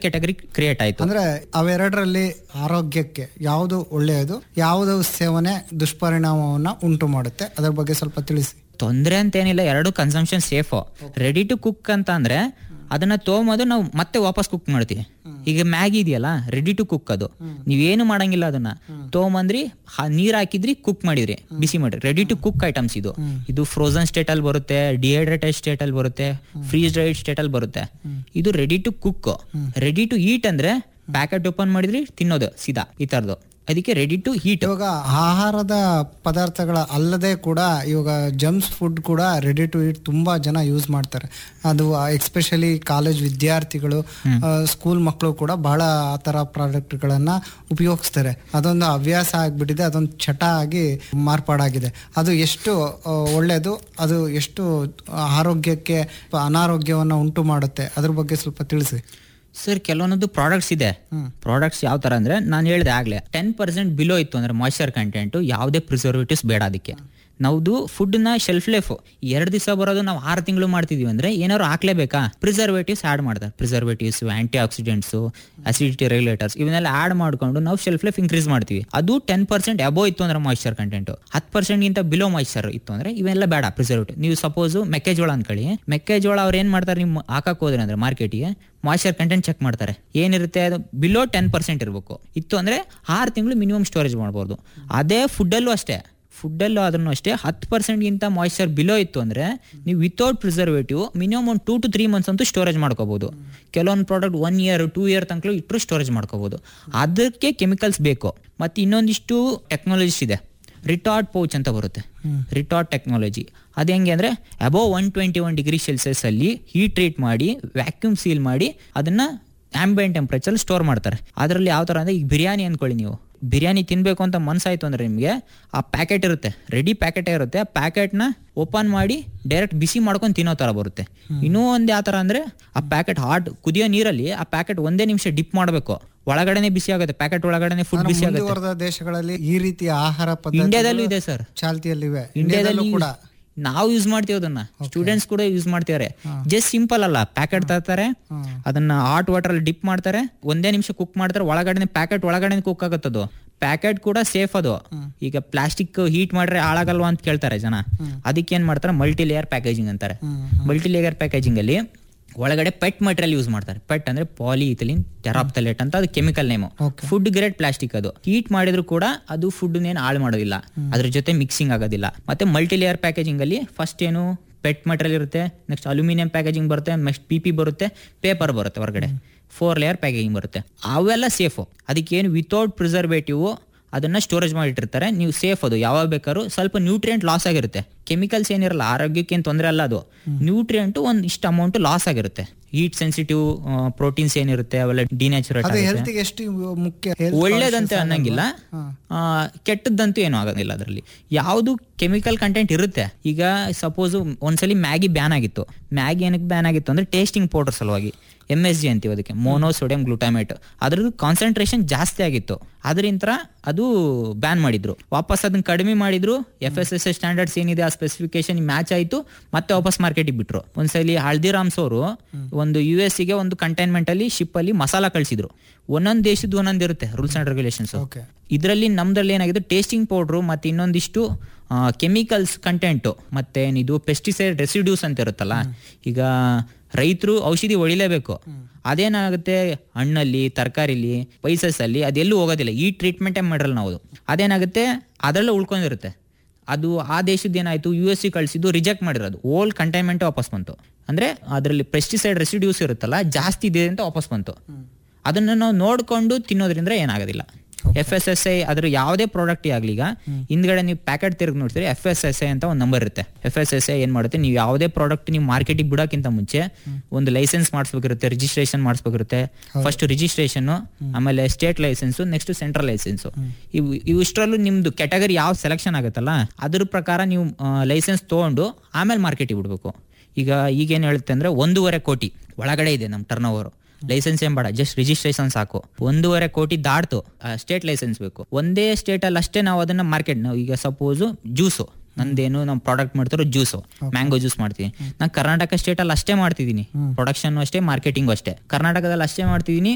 Category create ಆಯ್ತು ಅಂದ್ರೆ ಅವೆರಡರಲ್ಲಿ ಆರೋಗ್ಯಕ್ಕೆ ಯಾವುದು ಒಳ್ಳೆಯದು ಯಾವುದು ಸೇವನೆ ದುಷ್ಪರಿಣಾಮವನ್ನ ಉಂಟು ಮಾಡುತ್ತೆ ಅದರ ಬಗ್ಗೆ ಸ್ವಲ್ಪ ತಿಳಿಸಿ ತೊಂದರೆ ಅಂತ ಏನಿಲ್ಲ ಎರಡು consumption safe ready to cook ಅಂತ ಅಂದ್ರೆ ಅದನ್ನ ತೊಗೊಂಬೋದು ನಾವು ಮತ್ತೆ ವಾಪಸ್ ಕುಕ್ ಮಾಡ್ತೀವಿ ಈಗ ಮ್ಯಾಗಿ ಇದೆಯಲ್ಲ ರೆಡಿ ಟು ಕುಕ್ ಅದು ನೀವೇನು ಮಾಡಂಗಿಲ್ಲ ಅದನ್ನ ತೊಗೊಂಬಂದ್ರಿ ಹ- ನೀರ್ ಹಾಕಿದ್ರಿ ಕುಕ್ ಮಾಡಿದ್ರಿ ಬಿಸಿ ಮಾಡಿ ರೆಡಿ ಟು ಕುಕ್ ಐಟಮ್ಸ್ ಇದು ಇದು ಫ್ರೋಸನ್ ಸ್ಟೇಟ್ ಅಲ್ಲಿ ಬರುತ್ತೆ ಡಿಹೈಡ್ರೇಟೆಡ್ ಸ್ಟೇಟ್ ಅಲ್ಲಿ ಬರುತ್ತೆ ಫ್ರೀಸ್ ಡ್ರೈಡ್ ಸ್ಟೇಟ್ ಅಲ್ಲಿ ಬರುತ್ತೆ ಇದು ready to cook ready to eat ಅಂದ್ರೆ ಪ್ಯಾಕೆಟ್ ಓಪನ್ ಮಾಡಿದ್ರಿ ತಿನ್ನೋದು ಸೀದಾ ಈ ತರದ್ದು ಅದಕ್ಕೆ ರೆಡಿ ಟು ಹೀಟ್ ಇವಾಗ ಆಹಾರದ ಪದಾರ್ಥಗಳ ಅಲ್ಲದೆ ಕೂಡ ಇವಾಗ ಜಮ್ಸ್ ಫುಡ್ ಕೂಡ ರೆಡಿ ಟು ಈಟ್ ತುಂಬಾ ಜನ ಯೂಸ್ ಮಾಡ್ತಾರೆ ಅದು ಎಕ್ಸ್ಪೆಷಲಿ ಕಾಲೇಜ್ ವಿದ್ಯಾರ್ಥಿಗಳು ಸ್ಕೂಲ್ ಮಕ್ಕಳು ಕೂಡ ಬಹಳ ಆ ಥರ ಪ್ರಾಡಕ್ಟ್ಗಳನ್ನ ಉಪಯೋಗಿಸ್ತಾರೆ ಅದೊಂದು ಹವ್ಯಾಸ ಆಗ್ಬಿಟ್ಟಿದೆ ಅದೊಂದು ಚಟ ಆಗಿ ಮಾರ್ಪಾಡಾಗಿದೆ ಅದು ಎಷ್ಟು ಆ, ಒಳ್ಳೆಯದು ಅದು ಎಷ್ಟು ಆರೋಗ್ಯಕ್ಕೆ ಅನಾರೋಗ್ಯವನ್ನು ಉಂಟು ಮಾಡುತ್ತೆ ಅದ್ರ ಬಗ್ಗೆ ಸ್ವಲ್ಪ ತಿಳಿಸಿ ಸರ್ ಕೆಲವೊಂದು ಪ್ರಾಡಕ್ಟ್ಸ್ ಇದೆ ಪ್ರಾಡಕ್ಟ್ಸ್ ಯಾವ ತರ ಅಂದ್ರೆ ನಾನು ಹೇಳಿದೆ ಆಗ್ಲೇ ಟೆನ್ ಪರ್ಸೆಂಟ್ ಬಿಲೋ ಇತ್ತು ಅಂದ್ರೆ ಮಾಯ್ಚರ್ ಕಂಟೆಂಟ್ ಯಾವುದೇ ಪ್ರಿಸರ್ವೇಟಿವ್ಸ್ ಬೇಡ ಅದಕ್ಕೆ ನಾವ್ದು ಫುಡ್ ನ ಶೆಲ್ಫ್ ಲೈಫ್ ಎರಡು ದಿವಸ ಬರೋದು ನಾವು ಆರು ತಿಂಗಳು ಮಾಡ್ತಿದೀವಿ ಅಂದ್ರೆ ಏನಾದ್ರು ಹಾಕ್ಲೇಬೇಕಾ ಪ್ರಿಸರ್ವೇಟಿವ್ಸ್ ಆಡ್ ಮಾಡ್ತಾರೆ preservatives antioxidants acidity regulators ಇವನ್ನೆಲ್ಲ ಆಡ್ ಮಾಡ್ಕೊಂಡು ನಾವು ಶೆಲ್ಫ್ ಲೈಫ್ ಇನ್ಕ್ರೀಸ್ ಮಾಡ್ತೀವಿ ಅದು ಟೆನ್ ಪರ್ಸೆಂಟ್ ಅಬೋ ಇತ್ತು ಅಂದ್ರೆ ಮಾಯ್ಚರ್ ಕಂಟೆಂಟ್ ಹತ್ತು ಪರ್ಸೆಂಟ್ ಗಿಂತ ಬಿಲೋ ಮಾಯ್ಚರ್ ಇತ್ತು ಅಂದ್ರೆ ಇವೆಲ್ಲ ಬೇಡ ಪ್ರಿಸರ್ವೇಟಿವ್ ನೀವು ಸಪೋಸ್ ಮೆಕ್ಕೆಜೋಳ ಅನ್ಕೊಳ್ಳಿ ಮೆಕ್ಕೆಜೋಳ ಅವ್ರು ಏನ್ ಮಾಡ್ತಾರೆ ನೀವು ಹಾಕಕ್ ಹೋದ್ರೆ ಅಂದ್ರೆ ಮಾರ್ಕೆಟಿಗೆ ಮಾಯ್ಚರ್ ಕಂಟೆಂಟ್ ಚೆಕ್ ಮಾಡ್ತಾರೆ ಏನಿರುತ್ತೆ ಅದು ಬಿಲೋ ಟೆನ್ ಪರ್ಸೆಂಟ್ ಇರಬೇಕು ಇತ್ತು ಅಂದ್ರೆ ಆರು ತಿಂಗಳು ಮಿನಿಮಮ್ ಸ್ಟೋರೇಜ್ ಮಾಡ್ಬೋದು ಅದೇ ಫುಡ್ಡಲ್ಲೂ ಅಷ್ಟೇ ಫುಡ್ಡಲ್ಲೂ ಅದನ್ನು ಅಷ್ಟೇ ಹತ್ತು ಪರ್ಸೆಂಟ್ಗಿಂತ ಮಾಯ್ಚರ್ ಬಿಲೋ ಇತ್ತು ಅಂದ್ರೆ ನೀವು ವಿತೌಟ್ ಪ್ರಿಸರ್ವೇಟಿವ್ ಮಿನಿಮಮ್ ಒಂದು ಟೂ ಟು ತ್ರೀ ಮಂತ್ಸ್ ಅಂತೂ ಸ್ಟೋರೇಜ್ ಮಾಡ್ಕೋಬಹುದು ಕೆಲವೊಂದು product one year two year ತನಕ ಇಟ್ಟರು ಸ್ಟೋರೇಜ್ ಮಾಡ್ಕೋಬಹುದು ಅದಕ್ಕೆ ಕೆಮಿಕಲ್ಸ್ ಬೇಕು ಮತ್ತೆ ಇನ್ನೊಂದಿಷ್ಟು ಟೆಕ್ನಾಲಜೀಸ್ ಇದೆ ರಿಟಾರ್ಡ್ ಪೌಚ್ ಅಂತ ಬರುತ್ತೆ ರಿಟಾರ್ಡ್ ಟೆಕ್ನಾಲಜಿ ಅದು ಹೆಂಗೆ ಅಂದ್ರೆ above one twenty one degree Celsius ಅಲ್ಲಿ ಹೀಟ್ ಟ್ರೀಟ್ ಮಾಡಿ ವ್ಯಾಕ್ಯೂಮ್ ಸೀಲ್ ಮಾಡಿ ಅದನ್ನ ಆಂಬಿಯಂಟ್ ಟೆಂಪ್ರೇಚರ್ ಸ್ಟೋರ್ ಮಾಡ್ತಾರೆ ಅದರಲ್ಲಿ ಯಾವ ತರ ಅಂದ್ರೆ ಈಗ ಬಿರಿಯಾನಿ ಅನ್ಕೊಳ್ಳಿ ನೀವು ಬಿರಿಯಾನಿ ತಿನ್ಬೇಕು ಅಂತ ಮನ್ಸಾಯ್ತು ಅಂದ್ರೆ ನಿಮಗೆ ಆ ಪ್ಯಾಕೆಟ್ ಇರುತ್ತೆ ರೆಡಿ ಪ್ಯಾಕೆಟೇ ಇರುತ್ತೆ ಆ ಪ್ಯಾಕೆಟ್ನ ಓಪನ್ ಮಾಡಿ ಡೈರೆಕ್ಟ್ ಬಿಸಿ ಮಾಡ್ಕೊಂಡು ತಿನ್ನೋ ತರ ಬರುತ್ತೆ ಇನ್ನೂ ಒಂದು ಯಾವ ತರ ಅಂದ್ರೆ ಆ ಪ್ಯಾಕೆಟ್ ಹಾಟ್ ಕುದಿಯೋ ನೀರಲ್ಲಿ ಆ ಪ್ಯಾಕೆಟ್ ಒಂದೇ ನಿಮಿಷ ಡಿಪ್ ಮಾಡಬೇಕು ಒಳಗಡೆನೆ ಬಿಸಿ ಆಗುತ್ತೆ ಪ್ಯಾಕೆಟ್ ಒಳಗಡೆನೆ ಫುಡ್ ಬಿಸಿ ಆಗುತ್ತೆ ಮುಂದುವರೆದ ದೇಶಗಳಲ್ಲಿ ಈ ರೀತಿಯ ಆಹಾರ ಪದ್ಧತಿ ಇಂಡಿಯಾದಲ್ಲೂ ಇದೆ ಸರ್ ಚಾಲ್ತಿಯಲ್ಲಿವೆ ಇಂಡಿಯಾದಲ್ಲಿ ಇಂಡಿಯಾದಲ್ಲೂ ಕೂಡ ನಾವು ಯೂಸ್ ಮಾಡ್ತೀವಿ ಅದನ್ನ ಸ್ಟೂಡೆಂಟ್ಸ್ ಕೂಡ ಯೂಸ್ ಮಾಡ್ತಿದ್ದಾರೆ ಜಸ್ಟ್ ಸಿಂಪಲ್ ಅಲ್ಲ ಪ್ಯಾಕೆಟ್ ತರ್ತಾರೆ ಅದನ್ನ ಹಾಟ್ ವಾಟರ್ ಅಲ್ಲಿ ಡಿಪ್ ಮಾಡ್ತಾರೆ ಒಂದೇ ನಿಮಿಷ ಕುಕ್ ಮಾಡ್ತಾರೆ ಒಳಗಡೆ ಪ್ಯಾಕೆಟ್ ಒಳಗಡೆ ಕುಕ್ ಆಗುತ್ತದು ಪ್ಯಾಕೆಟ್ ಕೂಡ ಸೇಫ್ ಅದು ಈಗ ಪ್ಲಾಸ್ಟಿಕ್ ಹೀಟ್ ಮಾಡ್ರೆ ಹಾಳಾಗಲ್ವಾ ಅಂತ ಕೇಳ್ತಾರೆ ಜನ ಅದಕ್ಕೆ ಏನ್ ಮಾಡ್ತಾರೆ ಮಲ್ಟಿ ಲೇಯರ್ ಪ್ಯಾಕೇಜಿಂಗ್ ಅಂತಾರೆ ಮಲ್ಟಿ ಲೇಯರ್ ಪ್ಯಾಕೇಜಿಂಗ್ ಅಲ್ಲಿ ಒಳಗಡೆ ಪೆಟ್ ಮಟೀರಿಯಲ್ ಯೂಸ್ ಮಾಡ್ತಾರೆ ಪೆಟ್ ಅಂದ್ರೆ ಪಾಲಿ ಇಥಿಲಿನ್ ಟೆರಾಪ್ತಲೇಟ್ ಅಂತ ಅದು chemical name food grade plastic ಅದು ಹೀಟ್ ಮಾಡಿದ್ರು ಕೂಡ ಅದು ಫುಡ್ ಏನು ಹಾಳು ಮಾಡೋದಿಲ್ಲ ಅದ್ರ ಜೊತೆ ಮಿಕ್ಸಿಂಗ್ ಆಗೋದಿಲ್ಲ ಮತ್ತೆ ಮಲ್ಟಿ ಲೇಯರ್ ಪ್ಯಾಕೇಜಿಂಗ್ ಅಲ್ಲಿ ಫಸ್ಟ್ ಏನು ಪೆಟ್ ಮಟೀರಿಯಲ್ ಇರುತ್ತೆ ನೆಕ್ಸ್ಟ್ ಅಲ್ಯೂಮಿನಿಯಂ ಪ್ಯಾಕೇಜಿಂಗ್ ಬರುತ್ತೆ ನೆಕ್ಸ್ಟ್ ಪಿ ಪಿ ಬರುತ್ತೆ ಪೇಪರ್ ಬರುತ್ತೆ ಹೊರಗಡೆ ಫೋರ್ ಲೇಯರ್ ಪ್ಯಾಕೇಜಿಂಗ್ ಬರುತ್ತೆ ಅವೆಲ್ಲ ಸೇಫು ಅದಕ್ಕೇನು ವಿತೌಟ್ ಪ್ರಿಸರ್ವೇಟಿವ್ ಅದನ್ನ ಸ್ಟೋರೇಜ್ ಮಾಡಿಟ್ಟಿರ್ತಾರೆ ನೀವು ಸೇಫ್ ಅದು ಯಾವಾಗ ಬೇಕಾದ್ರೂ ಸ್ವಲ್ಪ ನ್ಯೂಟ್ರಿಯೆಂಟ್ ಲಾಸ್ ಆಗಿರುತ್ತೆ ಕೆಮಿಕಲ್ಸ್ ಏನಿರಲ್ಲ ಆರೋಗ್ಯಕ್ಕೆ ಏನು ತೊಂದರೆ ಅಲ್ಲ ಅದು ನ್ಯೂಟ್ರಿಯೆಂಟ್ ಒಂದು ಇಷ್ಟು ಅಮೌಂಟ್ ಲಾಸ್ ಆಗಿರುತ್ತೆ ಹೀಟ್ ಸೆನ್ಸಿಟಿವ್ ಪ್ರೋಟೀನ್ಸ್ ಏನಿರುತ್ತೆ ಅವೆಲ್ಲ ಡಿನ್ಯಾಚುರೇಟ್ ಅದು ಆಗುತ್ತೆ ಹೆಲ್ತ್ಗೆ ಎಷ್ಟು ಮುಖ್ಯ health ಒಳ್ಳೇದಂತ conscious ಅನ್ನಂಗಿಲ್ಲ ಆ, ಕೆಟ್ಟದ್ದಂತೂ ಏನೂ ಆಗೋದಿಲ್ಲ ಅದರಲ್ಲಿ ಯಾವುದು ಕೆಮಿಕಲ್ ಕಂಟೆಂಟ್ ಇರುತ್ತೆ ಈಗ ಸಪೋಸ್ ಒಂದ್ಸಲಿ ಮ್ಯಾಗಿ ಬ್ಯಾನ್ ಆಗಿತ್ತು ಮ್ಯಾಗಿ ಏನಕ್ಕೆ ಬ್ಯಾನ್ ಆಗಿತ್ತು ಅಂದ್ರೆ ಟೇಸ್ಟಿಂಗ್ ಪೌಡರ್ ಸಲುವಾಗಿ ಎಮ್ ಎಸ್ ಜಿ ಅಂತೀವಿ ಅದಕ್ಕೆ ಮೋನೋಸೋಡಿಯಂ ಗ್ಲೂಟಾಮೇಟ್ ಅದ್ರದ್ದು ಕಾನ್ಸಂಟ್ರೇಷನ್ ಜಾಸ್ತಿ ಆಗಿತ್ತು ಅದರಿಂದ ಅದು ಬ್ಯಾನ್ ಮಾಡಿದ್ರು ವಾಪಸ್ ಅದನ್ನ ಕಡಿಮೆ ಮಾಡಿದ್ರು F S S S standards ಏನಿದೆ ಆ ಸ್ಪೆಸಿಫಿಕೇಶನ್ ಮ್ಯಾಚ್ ಆಯ್ತು ಮತ್ತೆ ವಾಪಸ್ ಮಾರ್ಕೆಟಿಗೆ ಬಿಟ್ರು ಒಂದ್ಸಲಿ ಹಲ್ದಿರಾಮ್ಸ್ ಅವರು ಒಂದು ಯು ಎಸ್ ಗೆ ಒಂದು ಕಂಟೈನ್ಮೆಂಟ್ ಅಲ್ಲಿ ಶಿಪ್ ಅಲ್ಲಿ ಮಸಾಲ ಕಳಿಸಿದ್ರು ಒಂದೊಂದು ದೇಶದ ಒಂದೊಂದು ಇರುತ್ತೆ ರೂಲ್ಸ್ ಅಂಡ್ ರೆಗ್ಯುಲೇಷನ್ಸ್ Okay. ಇದರಲ್ಲಿ ನಮ್ದ್ರಲ್ಲಿ ಏನಾಗಿದೆ ಟೇಸ್ಟಿಂಗ್ ಪೌಡ್ರು ಮತ್ತೆ ಇನ್ನೊಂದಿಷ್ಟು ಕೆಮಿಕಲ್ಸ್ ಕಂಟೆಂಟ್ ಮತ್ತೆ ಇದು ಪೆಸ್ಟಿಸೈಡ್ ರೆಸಿಡ್ಯೂಸ್ ಅಂತ ಇರುತ್ತಲ್ಲ ಈಗ ರೈತರು ಔಷಧಿ ಹೊಡಿಲೇಬೇಕು ಅದೇನಾಗುತ್ತೆ ಹಣ್ಣಲ್ಲಿ ತರಕಾರಿಲಿ ಸ್ಪೈಸಸ್ ಅಲ್ಲಿ ಅದೆಲ್ಲೂ ಹೋಗೋದಿಲ್ಲ ಈ ಟ್ರೀಟ್ಮೆಂಟೇ ಮಾಡಿರಲ್ಲ ನಾವು ಅದೇನಾಗುತ್ತೆ ಅದರಲ್ಲೂ ಉಳ್ಕೊಂಡಿರುತ್ತೆ ಅದು ಆ ದೇಶದ ಏನಾಯ್ತು ಯು ಎಸ್ ಸಿ ಕಳಿಸಿದ್ದು ರಿಜೆಕ್ಟ್ ಮಾಡಿರೋದು ಓಲ್ ಕಂಟೈನ್ಮೆಂಟ್ ವಾಪಸ್ ಬಂತು ಅಂದ್ರೆ ಅದರಲ್ಲಿ ಪೆಸ್ಟಿಸೈಡ್ ರೆಸಿಡ್ಯೂಸ್ ಇರುತ್ತಲ್ಲ ಜಾಸ್ತಿ ಇದೆ ಅಂತ ವಾಪಸ್ ಬಂತು ಅದನ್ನ ನಾವು ನೋಡ್ಕೊಂಡು ತಿನ್ನೋದ್ರಿಂದ ಏನಾಗೋದಿಲ್ಲ ಎಫ್ ಎಸ್ ಎಸ್ ಐ ಅದ್ರ ಯಾವುದೇ ಪ್ರಾಡಕ್ಟ್ ಆಗಲಿ ಈಗ ಹಿಂದ್ಗಡೆ ನೀವು ಪ್ಯಾಕೆಟ್ ತಿರುಗಿ ನೋಡ್ತೀರಿ ಎಫ್ ಎಸ್ ಎಸ್ ಐ ಅಂತ ಒಂದು ನಂಬರ್ ಇರುತ್ತೆ ಎಫ್ ಎಸ್ ಎಸ್ ಐ ಏನ್ ಮಾಡುತ್ತೆ ನೀವು ಯಾವುದೇ ಪ್ರಾಡಕ್ಟ್ ನೀವು ಮಾರ್ಕೆಟಿಗೆ ಬಿಡೋಕ್ಕಿಂತ ಮುಂಚೆ ಒಂದು ಲೈಸೆನ್ಸ್ ಮಾಡಿಸ್ಬೇಕಿರುತ್ತೆ ರಿಜಿಸ್ಟ್ರೇಷನ್ ಮಾಡಿಸ್ಬೇಕಿರುತ್ತೆ ಫಸ್ಟ್ ರಿಜಿಸ್ಟ್ರೇಷನ್ ಆಮೇಲೆ state licence next central licence ಇವು ಇವಿಷ್ಟರಲ್ಲೂ ನಿಮ್ದು ಕೆಟಗರಿ ಯಾವ ಸೆಲೆಕ್ಷನ್ ಆಗುತ್ತಲ್ಲ ಅದ್ರ ಪ್ರಕಾರ ನೀವು ಲೈಸೆನ್ಸ್ ತಗೊಂಡು ಆಮೇಲೆ ಮಾರ್ಕೆಟಿಗೆ ಬಿಡಬೇಕು ಈಗ ಈಗೇನು ಹೇಳುತ್ತೆ ಅಂದ್ರೆ ಒಂದೂವರೆ ಕೋಟಿ ಒಳಗಡೆ ಇದೆ ನಮ್ಮ ಟರ್ನ್ ಓವರ್ ಲೈಸೆನ್ಸ್ ಏನ್ ಬೇಡ ಜಸ್ಟ್ ರಿಜಿಸ್ಟ್ರೇಷನ್ ಸಾಕು ಒಂದೂವರೆ ಕೋಟಿ ದಾಟ್ತು ಸ್ಟೇಟ್ ಲೈಸೆನ್ಸ್ ಬೇಕು ಒಂದೇ ಸ್ಟೇಟ್ ಅಲ್ಲಿ ಅಷ್ಟೇ ನಾವು ಅದನ್ನ ಮಾರ್ಕೆಟ್ ನಾವು ಈಗ ಸಪೋಸ್ ಜ್ಯೂಸು ನಂದೇನು ನಾವು ಪ್ರಾಡಕ್ಟ್ ಮಾಡ್ತಿರೋ ಜ್ಯೂಸು ಮ್ಯಾಂಗೋ ಜ್ಯೂಸ್ ಮಾಡ್ತೀನಿ ನಾನು ಕರ್ನಾಟಕ ಸ್ಟೇಟ್ ಅಲ್ಲಿ ಅಷ್ಟೇ ಮಾಡ್ತಿದ್ದೀನಿ ಪ್ರೊಡಕ್ಷನ್ ಅಷ್ಟೇ ಮಾರ್ಕೆಟಿಂಗ್ ಅಷ್ಟೇ ಕರ್ನಾಟಕದಲ್ಲಿ ಅಷ್ಟೇ ಮಾಡ್ತಿದ್ದೀನಿ